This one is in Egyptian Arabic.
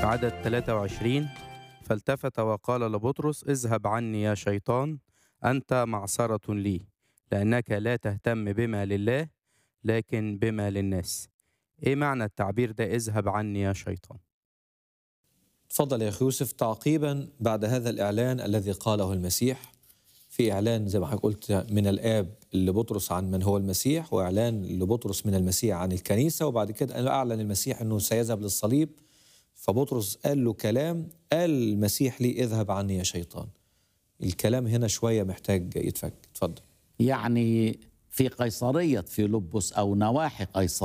في عدد 23 فالتفت وقال لبطرس اذهب عني يا شيطان أنت معصرة لي لأنك لا تهتم بما لله لكن بما للناس إيه معنى التعبير ده اذهب عني يا شيطان تفضل يا أخي يوسف تعقيبا بعد هذا الإعلان الذي قاله المسيح في إعلان زي ما حضرتك قلت من الآب لبطرس عن من هو المسيح وإعلان لبطرس من المسيح عن الكنيسة وبعد كده أعلن المسيح أنه سيذهب للصليب فبطرس قال له كلام قال المسيح لي اذهب عني يا شيطان الكلام هنا شوية محتاج يتفك اتفضل يعني في قيصرية فيلبس أو نواحي قيصرية